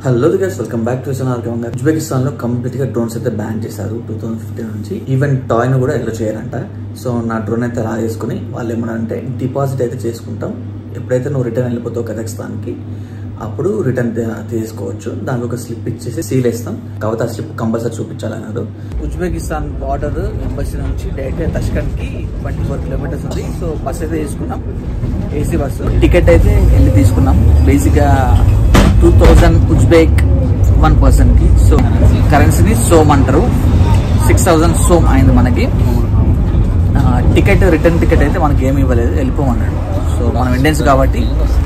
Hello guys welcome back to channel Uzbekistan లో complete గా drones అయితే బ్యాన్ చేశారు టూ థౌసండ్ ఫిఫ్టీన్ నుంచి ఈవెన్ టాయ్ ను కూడా ఎల్లో చేయరంట సో నా డ్రోన్ అయితే అలా చేసుకుని వాళ్ళు ఏమన్నారంటే డిపాజిట్ అయితే చేసుకుంటాం ఎప్పుడైతే నువ్వు రిటర్న్ వెళ్ళిపోతావు కజాక్స్తాన్ కి అప్పుడు రిటర్న్ తీసుకోవచ్చు దానికి ఒక స్లిప్ ఇచ్చేసి సీల్ వేస్తాం కాబట్టి ఆ స్లిప్ కంపల్సరీ చూపించాలన్నారు ఉజ్బెకిస్తాన్ బార్డర్ ఎంబసీ నుంచి డైరెక్ట్ తష్కండ్ కి ట్వంటీ ఫోర్ కిలోమీటర్స్ ఉంది సో బస్ అయితే తీసుకున్నాం ఏసీ బస్సు టికెట్ అయితే వెళ్ళి తీసుకున్నాం బేసిక్ గా two thousand Uzbek one person కి సో కరెన్సీని సోమ్ అంటారు సిక్స్ థౌజండ్ సోమ్ అయింది మనకి టికెట్ రిటర్న్ టికెట్ అయితే మనకి ఏమి ఇవ్వలేదు వెళ్ళిపోమన్నాడు సో మనం ఇండియన్స్ కాబట్టి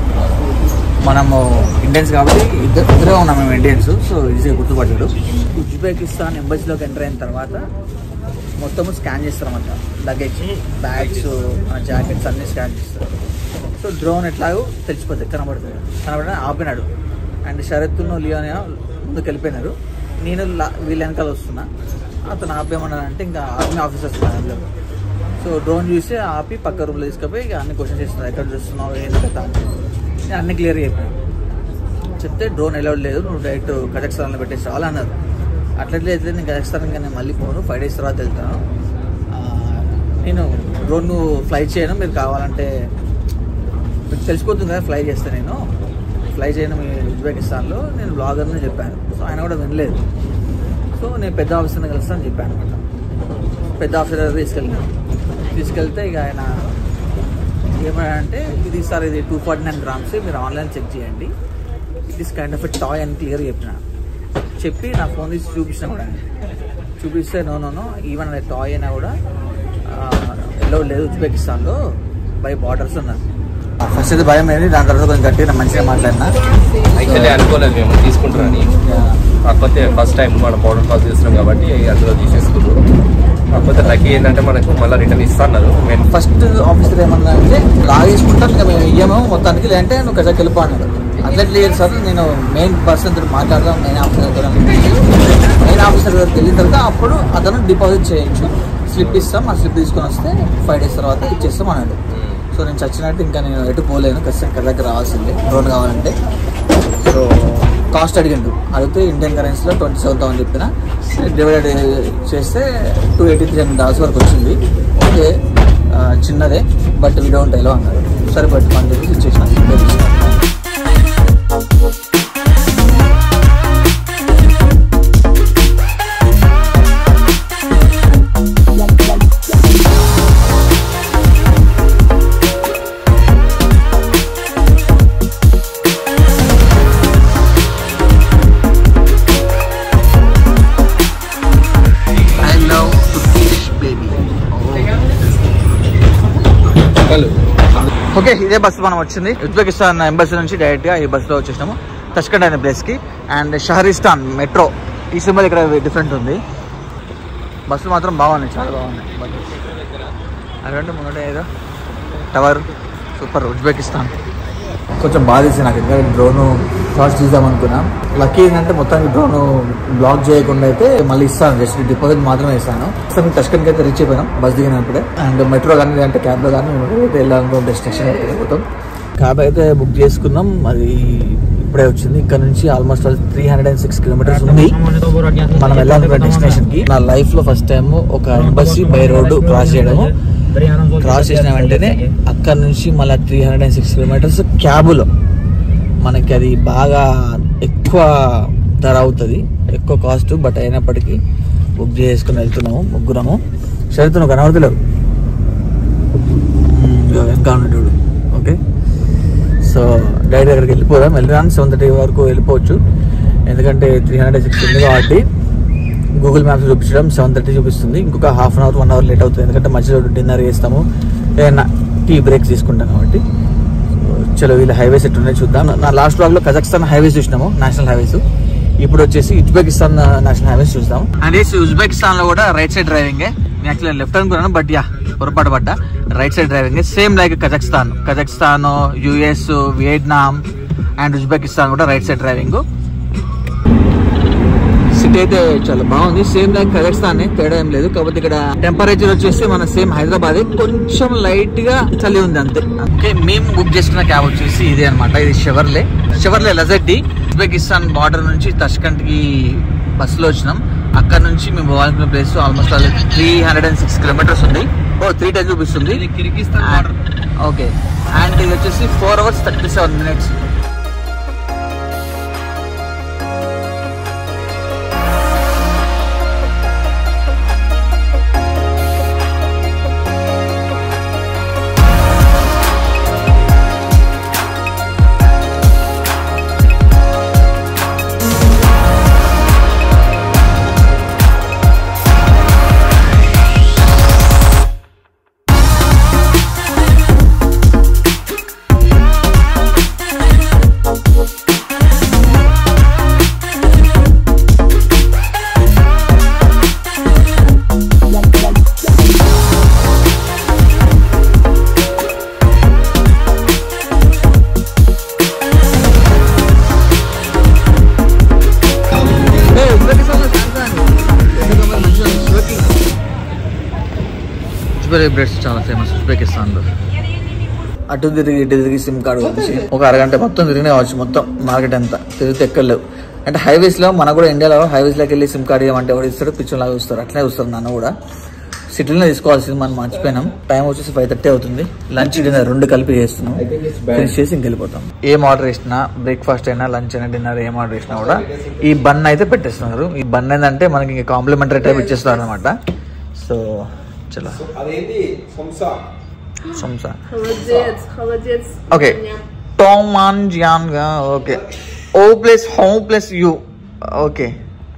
మనము ఇండియన్స్ కాబట్టి ఇద్దరు ఇద్దరే ఉన్నాం మేము ఇండియన్స్ సో ఈజీగా గుర్తుపడ్డాడు ఉజ్బెకిస్తాన్ ఎంబసీలోకి ఎంటర్ అయిన తర్వాత మొత్తము స్కాన్ చేస్తారన్నమాట లగేజ్ బ్యాగ్స్ జాకెట్స్ అన్ని స్కాన్ చేస్తారు సో డ్రోన్ ఎట్లాగో తెలిసిపోతుంది కనబడుతుంది కనబడిన ఆపినాడు అండ్ శరత్తును లియోనే ముందుకు వెళ్ళిపోయినారు నేను లా- వీళ్ళ వెనకాల వస్తున్నా అతను ఆపేమన్నాడంటే ఇంకా ఆర్మీ ఆఫీసర్స్ ఉన్నారు సో డ్రోన్ చూసి ఆపి పక్క రూమ్లో తీసుకుపోయి ఇక అన్ని క్వశ్చన్స్ చేస్తున్నారు ఎక్కడ చూస్తున్నావు ఏంటి కథ అని. నేను అన్ని క్లియర్ చెప్పాను చెప్తే డ్రోన్ అలౌడ్ లేదు నువ్వు డైరెక్ట్ కజాక్స్తాన్లో పెట్టేసి అలా అన్నారు అట్లట్లే అయితే నేను కజాక్స్తాన్ ఇంకా నేను మళ్ళీ పోను ఫైవ్ డేస్ తర్వాత వెళ్తాను ఆ, నేను డ్రోన్ ఫ్లై చేయను మీరు కావాలంటే మీకు తెలిసిపోతుంది కదా ఫ్లై చేస్తే నేను ఫ్లై చేయను మీ ఉజ్బెకిస్తాన్లో నేను బ్లాగర్ని చెప్పాను సో ఆయన కూడా వినలేదు సో నేను పెద్ద ఆఫీసర్ని కలుస్తాను చెప్పాను అనమాట పెద్ద ఆఫీసర్ దగ్గర తీసుకెళ్ళాను తీసుకెళ్తే ఇక ఆయన ఏమన్నాడంటే ఇది సార్ ఇది టూ ఫార్టీ నైన్ గ్రామ్స్ మీరు ఆన్లైన్ చెక్ చేయండి it is kind of a toy అని క్లియర్ చెప్పిన చెప్పి నా ఫోన్ తీసి చూపించిన కూడా చూపిస్తే నో నో నో ఈవెన్ అది టాయ్ అయినా కూడా ఎల్లో లేదు ఉజ్బెకిస్తాన్లో బై బార్డర్స్ ఉన్నారు ఫస్ట్ అయితే భయం అయింది దాని తర్వాత కొంచెం గట్టిగా మంచిగా మాట్లాడినా యాక్చువల్లీ అనుకోలేదు మేము తీసుకుంటారని కాకపోతే ఫస్ట్ టైం మన పౌడర్ కాల్ చేస్తున్నాం కాబట్టి అందులో తీసేసుకున్నారు కాకపోతే లక్కీ ఏంటంటే మనకు మళ్ళీ రిటర్న్ ఇస్తున్నారు మేము ఫస్ట్ ఆఫీసర్ ఏమన్నా అంటే లాగేసుకుంటాం ఇంకా మేము ఇయ్యము మొత్తానికి లేదంటే నువ్వు కజాకి వెళ్ళిపో అన్నాడు అట్లెట్ లేదు సార్ నేను మెయిన్ పర్సన్ తోటి మాట్లాడదాం మెయిన్ ఆఫీసర్ దగ్గర మెయిన్ ఆఫీసర్ దగ్గరికి వెళ్ళిన తర్వాత అప్పుడు అతను డిపాజిట్ చేయొచ్చు స్లిప్ ఇస్తాం ఆ స్లిప్ తీసుకొని వస్తే ఫైవ్ డేస్ తర్వాత ఇచ్చేస్తాం అన్నాడు సో నేను చచ్చినట్టు ఇంకా నేను ఎటు పోలేను ఖచ్చితంగా కజాకి రావాల్సిందే డ్రోన్ కావాలంటే సో కాస్ట్ అడిగిండు అడిగితే ఇండియన్ కరెన్సీలో ట్వంటీ సెవెన్ థౌసండ్ చెప్పిన డివైడ్ చేస్తే two eighty three hundred dollars వరకు వచ్చింది ఓకే ఆ, చిన్నదే బట్ వీ డోంట్ ఎలో అన్నారు సరే బట్ వన్ రూపీస్ ఇచ్చేసిన I love Turkish baby okay ఇదే బస్సు మనం వచ్చింది ఉజ్బెకిస్తాన్ ఎంబసీ నుంచి డైరెక్ట్ గా ఈ బస్సులో వచ్చేసినాము తష్కండ్ అనే ప్లేస్ కి అండ్ షహరిస్తాన్ మెట్రో ఈ సింబల్ ఇక్కడ డిఫరెంట్ ఉంది బస్సులు మాత్రం బాగున్నాయి చాలా బాగున్నాయి అటువంటి ముంగట ఏదో టవర్ సూపర్ ఉజ్బెకిస్తాన్ కొంచెం బాధ వేసి నాకు ఇంకా డ్రోన్ ఫాస్ట్ చూద్దాం అనుకున్నా లక్కీ ఏంటంటే మొత్తానికి డ్రోన్ బ్లాక్ చేయకుండా అయితే మళ్ళీ ఇస్తాను జస్ట్ డిపాజిట్ మాత్రమే ఇస్తాను అసలు టచ్కన్కి అయితే రీచ్ అయిపోయినాం బస్ దిగినప్పుడే అండ్ మెట్రో కానీ లేదంటే క్యాబ్లో కానీ అయితే వెళ్ళాలనుకో డెస్టినేషన్ అయితే వెళ్ళిపోతాం క్యాబ్ అయితే బుక్ చేసుకున్నాం అది ఇప్పుడే వచ్చింది ఇక్కడ నుంచి almost three hundred and six kilometres ఉంది మనం వెళ్ళాలనుకున్న డెస్టినేషన్ కి నా లైఫ్ లో ఫస్ట్ టైం ఒక ఎంబసీ బై రోడ్డు క్రాస్ చేయడము క్రాస్ చేసిన వెంటనే అక్కడ నుంచి మళ్ళీ three hundred and six kilometres క్యాబులో మనకి అది బాగా ఎక్కువ ధర అవుతుంది ఎక్కువ కాస్ట్ బట్ అయినప్పటికీ బుక్ చేసుకుని వెళ్తున్నాము ముగ్గురము షరతు నువ్వు కనబడతలేవు మ్మ్, ఇదిగో వెనక ఉన్నట్టు ఓకే సో డైరెక్ట్ దగ్గరికి వెళ్ళిపోదాం వెళ్ళడానికి సెవెన్ థర్టీ వరకు వెళ్ళిపోవచ్చు ఎందుకంటే త్రీ హండ్రెడ్ సిక్స్ ఉంది కాబట్టి గూగుల్ మ్యాప్స్ చూపించడం సెవెన్ థర్టీ చూపిస్తుంది ఇంకొక half an hour one hour late అవుతుంది ఎందుకంటే మధ్యలో డిన్నర్ చేస్తాము ఏదైనా టీ బ్రేక్స్ తీసుకుంటాం కాబట్టి So, చలో వీళ్ళ హైవేస్ ఎట్టున్నాయి చూద్దాం నా లాస్ట్ బ్లాగ్ లో కజాక్స్తాన్ హైవేస్ చూసినాము నేషనల్ హైవేస్ ఇప్పుడు వచ్చేసి ఉజ్బెకిస్తాన్ నేషనల్ హైవేస్ చూద్దాం అండ్ ఉజ్బెకిస్తాన్ లో కూడా రైట్ సైడ్ డ్రైవింగ్ నేను యాక్చువల్లీ లెఫ్ట్ అనుకున్నాను బట్ యా పొరపాటు పడ్డా right side driving same like Kazakhstan Kazakhstan US Vietnam and Uzbekistan కూడా రైట్ సైడ్ డ్రైవింగ్ సిటీ అయితే చాలా బాగుంది సేమ్ లైక్ కజాక్స్తాన్ తేడా ఏం లేదు కాకపోతే ఇక్కడ టెంపరేచర్ వచ్చేసి మన సేమ్ హైదరాబాద్ కొంచెం లైట్ గా చలి ఉంది అంతే ఓకే మేము బుక్ చేసుకున్న క్యాబ్ వచ్చేసి ఇదే అనమాట ఇది Chevrolet Chevrolet Lacetti Uzbekistan border నుంచి తష్కంట్కి బస్సులో వచ్చినాం అక్కడ నుంచి మేము పోవాలనుకున్న place almost three hundred and six kilometres ఉంది ఓ త్రీ టెన్ చూపిస్తుంది కిర్గిస్తాన్ And- ఓకే అండ్ ఇది వచ్చేసి four hours thirty seven minutes Uzbek breads చాలా ఫేమస్ ఉజ్బెకిస్తాన్లో అటు తిరిగి ఇటు తిరిగి సిమ్ కార్డు గురించి ఒక అరగంట మొత్తం తిరిగిన కావచ్చు మొత్తం మార్కెట్ అంతా తిరిగితే ఎక్కలేవు అంటే హైవేస్ లో మనకు కూడా ఇండియాలో హైవేస్ లోకి వెళ్ళి సిమ్ కార్డు ఇవ్వమంటే ఎవరు ఇస్తాడు పిచ్చర్ లాగా చూస్తారు అట్లనే చూస్తారు నన్ను కూడా సిటీలో తీసుకోవాల్సింది మనం మర్చిపోయినాం టైం వచ్చేసి ఫైవ్ థర్టీ అవుతుంది లంచ్ డిన్నర్ రెండు కలిపి చేస్తున్నాం ఫినిష్ చేసి ఇంకెళ్ళిపోతాం ఏం ఆర్డర్ చేసినా బ్రేక్ఫాస్ట్ అయినా లంచ్ అయినా డిన్నర్ ఏం ఆర్డర్ చేసినా కూడా ఈ బన్ అయితే పెట్టేస్తున్నారు ఈ బన్ ఏంటంటే మనకి ఇంకా కాంప్లిమెంటరీ టైప్ ఇచ్చేస్తారు అనమాట సో చలో అదేంటి సంసా సంసా Холодец, холодец. ఓకే టామ్ ఆన్ జియాన్ గా ఓకే ఓ plus home plus you okay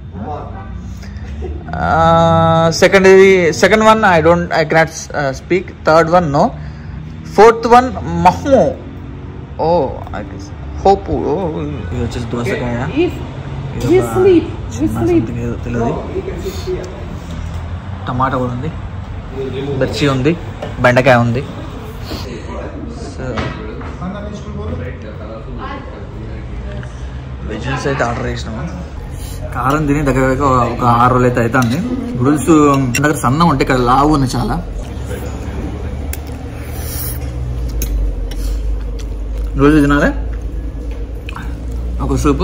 second ఇది second one I don't I cannot speak third one no fourth one మహ్మో ఓ హోప్ ఇది వచ్చేసి దోసకాయ If we sleep, we sleep. something ఏదో తెలియదు టమాటా కూడా ఉంది మిర్చి ఉంది బెండకాయ ఉంది సో వెజిల్స్ అయితే ఆర్డర్ చేసినాము కారం తిని దగ్గర దగ్గర ఒక- ఒక ఆరు రోజులు అయితే అవుతుంది నూడిల్స్ దగ్గర సన్నం ఉంటే ఇక్కడ లావు ఉంది చాలా నూడిల్స్ తినాలి ఒక సూపు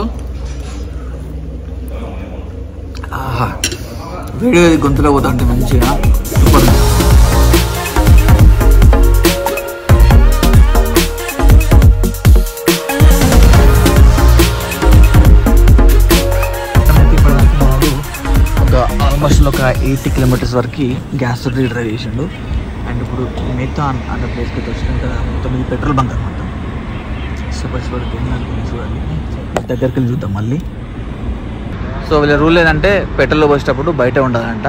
ఆహా వేడి వేడి గొంతులో పోతా అంటే మంచిగా సూపర్ ఒక ఆల్మోస్ట్ ఒక ఎయిటీ కిలోమీటర్స్ వరకు గ్యాస్ తోటి డ్రైవ్ చేసిండు అండ్ ఇప్పుడు మిగతా అన్న ప్లేస్కి అయితే వచ్చినాక మొత్తం ఇది పెట్రోల్ బంక్ అనమాట సూపర్ సూపర్ చూడాలి దగ్గరికి వెళ్ళి చూద్దాం మళ్ళీ సో వీళ్ళ రూల్ ఏంటంటే పెట్రోల్ పోసేటప్పుడు బయట ఉండాలంట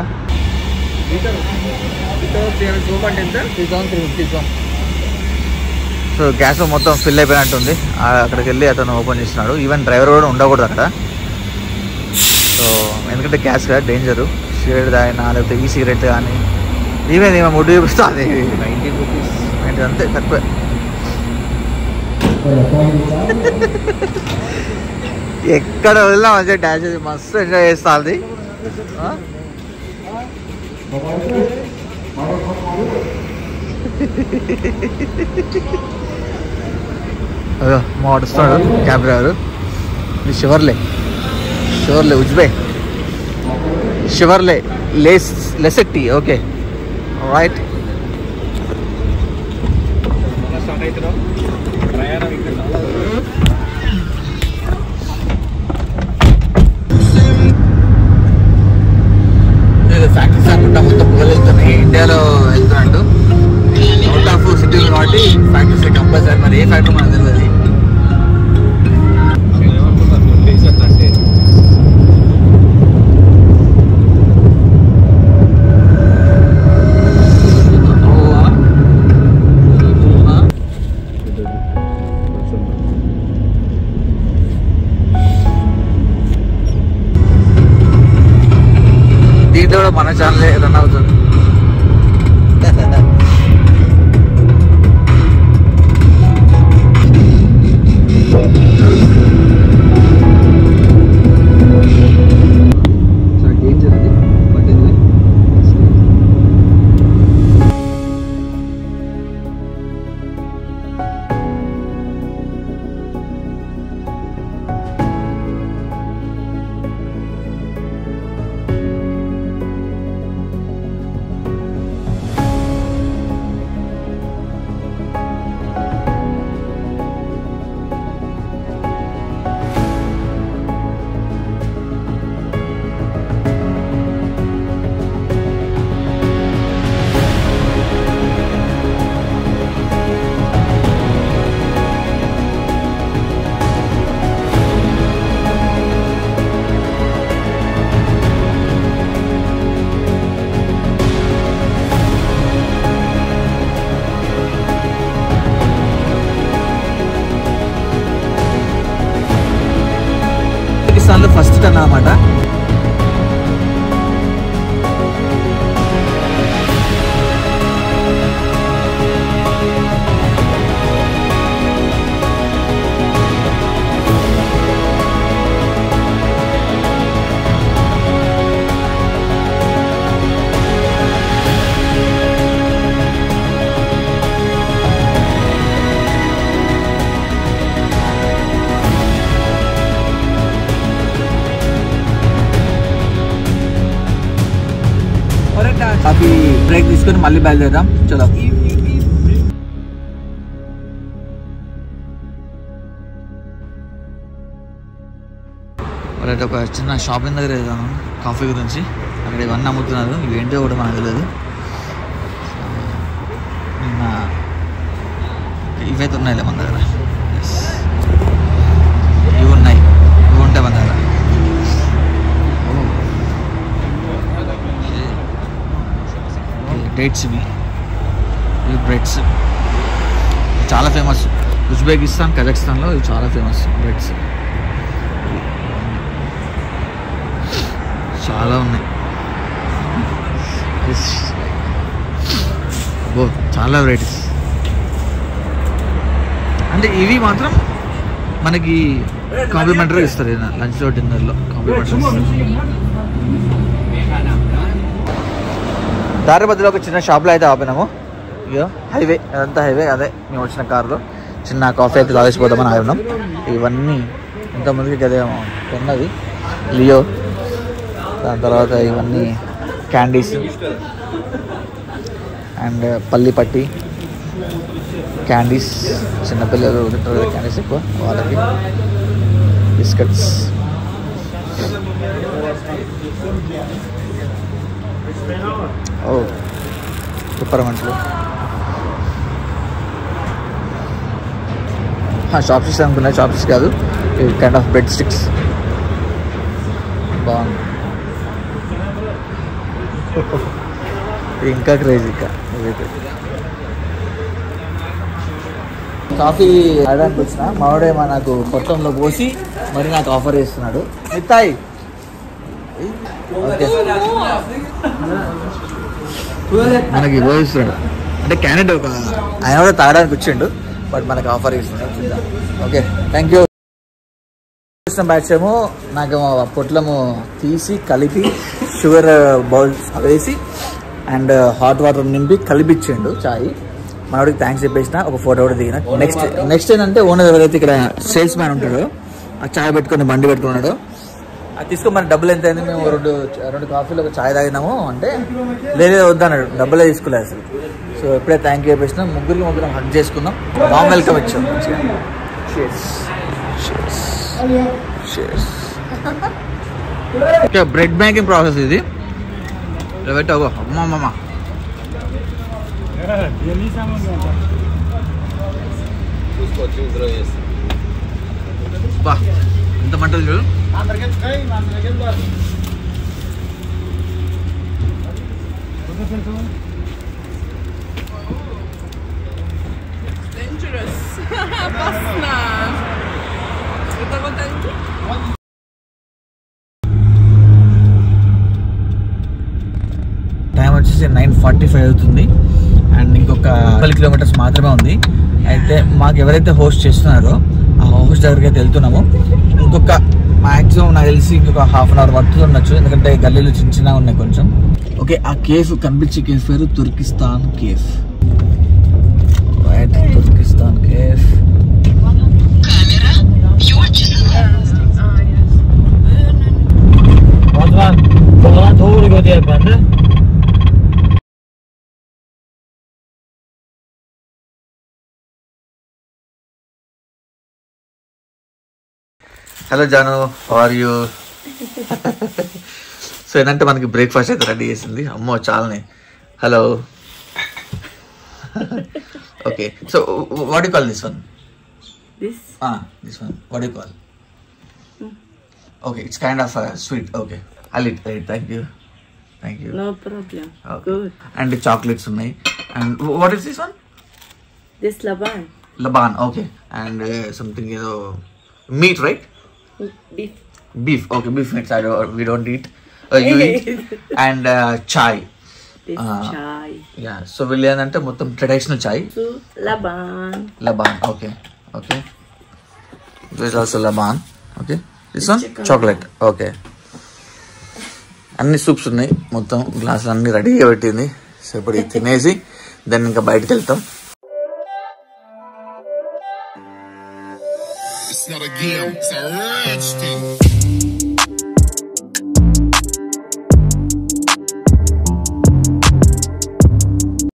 సో గ్యాస్ మొత్తం ఫిల్ అయిపోయినట్టుంది ఆ అక్కడికి వెళ్ళి అతను ఓపెన్ చేస్తున్నాడు ఈవెన్ డ్రైవర్ కూడా ఉండకూడదు అక్కడ సో ఎందుకంటే గ్యాస్ కదా డేంజరు సిగరెట్ తాగినా లేకపోతే ఈ సిగరెట్ కానీ ఈవెన్ ఈమె ముడ్డు చూపిస్తా అది నైన్టీన్ రూపీస్ నైన్టీ అంతే తక్కువే ఎక్కడ వదిలినా మంచిగా డాన్స్ చేసి మస్తు ఎంజాయ్ చేస్తా అది ఆ? అదో మా వాడు వస్తున్నాడు క్యాబ్ డ్రైవర్ ఇది షివర్లే షివర్లే ఉజ్బే షివర్లే లేస్ లెసెట్టి ఓకే రైట్ స్టార్ట్ అవుతున్నాం ప్రయాణం ఇక్కడ ఫ్యాక్టరీస్ అనుకుంటా మొత్తం పొగలు వెళ్తున్నాయి ఇండియాలో వెళ్తున్నట్టు అవుట్ ఆఫ్ సిటీలు కాబట్టి ఫ్యాక్టరీస్ కంపల్సరీ మరి ఏ ఫ్యాక్టరీ మనకు తెలియదు అంటే దీంట్లో కూడా మన ఛానలే రన్ అవుతుంది డేంజర్ అది బట్ ఎనివే అనమాట కాఫీ బ్రేక్ తీసుకొని మళ్ళీ బయలుదేరాం చలో రైట్ ఒక చిన్న షాపింగ్ దగ్గర వెళ్దాను కాఫీ గురించి అక్కడ ఇవన్నీ అమ్ముతున్నారు ఇవేంటో కూడా మనకు తెలియదు నిన్న ఇవైతే ఉన్నాయిలే మన దగ్గర Yes. ఇవి ఉన్నాయి ఇవి ఉంటాయి మన దగ్గర డేట్స్ ఇవి ఇవి బ్రెడ్స్ చాలా ఫేమస్ ఉజ్బెకిస్తాన్ కజాకిస్తాన్లో ఇవి చాలా ఫేమస్ బ్రెడ్స్ చాలా ఉన్నాయి Yes. ఓ చాలా వెరైటీస్ అంటే ఇవి మాత్రం మనకి కాంప్లిమెంటరీ ఇస్తారు లంచ్లో డిన్నర్లో కాంప్లిమెంటరీ దారి మధ్యలో ఒక చిన్న షాప్లో అయితే ఆపినాము ఇక హైవే అదంతా హైవే అదే మేము వచ్చిన కార్లో చిన్న కాఫీ అయితే తాగేసిపోదామని ఆగినాం ఇవన్నీ ఇంతమందికి అదే ఉన్నది లియో దాని తర్వాత ఇవన్నీ క్యాండీస్ అండ్ పల్లి పట్టి క్యాండీస్ చిన్నపిల్లలు తింటారు కదా క్యాండీస్ ఎక్కువ వాళ్ళకి బిస్కెట్స్ ఓ సూపర్ మంటలు షాప్ స్టిక్స్ అనుకున్నా షాప్ స్టిక్స్ కాదు ఇవి కైండ్ ఆఫ్ బ్రెడ్ స్టిక్స్ బాగుంది ఇది ఇంకా క్రేజీ ఇంకా ఇదైతే కాఫీ తాగడానికి వచ్చిన మావాడేమో నాకు పొట్టంలో పోసి మరి నాకు ఆఫర్ చేస్తున్నాడు మిత్తాయి ఓకే మనకి పోయిస్తున్నాడు అంటే క్యాండిడేట్ ఒక ఆయన కూడా తాగడానికి వచ్చిండు బట్ మనకి ఆఫర్ ఇస్తున్నాడు చూద్దాం ఓకే థ్యాంక్ యూ వచ్చిన బ్యాచ్ ఏమో నాకు పొట్లము తీసి కలిపి షుగర్ బౌల్స్ వేసి అండ్ హాట్ వాటర్ నింపి కలిపిచ్చిండు చాయ్ మనోడికి థ్యాంక్స్ చెప్పేసిన ఒక ఫోటో కూడా దిగిన నెక్స్ట్ నెక్స్ట్ ఏంటంటే ఓనర్ ఎవరైతే ఇక్కడ సేల్స్ మ్యాన్ ఉంటాడో ఆ చాయ్ పెట్టుకొని బండి పెట్టుకున్నాడు అది తీసుకొని మన డబ్బులు ఎంత అయింది మేము రెండు రెండు కాఫీలు ఒక చాయ్ తాగినాము అంటే లేదే వద్దన్నాడు డబ్బులే తీసుకోలేదు అసలు సో ఎప్పుడే థ్యాంక్ యూ చెప్పేసినాం ముగ్గురికి ముగ్గురం హక్ చేసుకున్నాం వామ్ వెల్కమ్ ఇచ్చాం మంచిగా ఓకే బ్రెడ్ మేకింగ్ ప్రాసెస్ ఇది ఇలా పెట్టావు అమ్మ అమ్మమ్మ చూసుకోవచ్చు ఇందులో చేసి బా ఎంత మంటలు చూడు Dangerous. Pasna. Kita contenti? Time వచ్చేసి నైన్ ఫార్టీ ఫైవ్ అవుతుంది అండ్ ఇంకొక ట్వెల్వ్ కిలోమీటర్స్ మాత్రమే ఉంది అయితే మాకు ఎవరైతే హోస్ట్ చేస్తున్నారో ఆ హోస్ట్ దగ్గరికి అయితే వెళ్తున్నాము ఇంకొక మాక్సిమం నాకు తెలిసి ఇంకొక హాఫ్ అన్ అవర్ పడుతుంది ఉండొచ్చు ఎందుకంటే గల్లీలు చిన్న చిన్నగా ఉన్నాయి కొంచెం ఓకే ఆ కేఫ్ కనిపించే కేఫ్ పేరు Turkistan cafe right Turkistan cafe hello జాను ఆర్ యూ సో ఏంటంటే మనకి బ్రేక్ఫాస్ట్ అయితే రెడీ చేసింది అమ్మో చాలానే hello okay so what you call this one This? This one what you call okay it's kind of sweet okay I it right thank you thank you No problem. Okay. Good. And chocolates ఉన్నాయి and what is this one This laban. Laban okay and something ఏదో meat right Beef. beef. Okay, beef meats. I don't. We don't eat. Uh, you eat and uh, chai. This Ah. chai. Yeah. So వీళ్ళు ఏంటంటే మొత్తం traditional చాయ్ So laban. Laban okay okay this also laban okay this one chocolate okay అన్ని soups ఉన్నాయి మొత్తం గ్లాసులు అన్ని రెడీగా పెట్టింది సో ఇప్పుడు ఇది తినేసి దెన్ ఇంకా బయటకు వెళ్తాం It's not a game, it's a rich thing.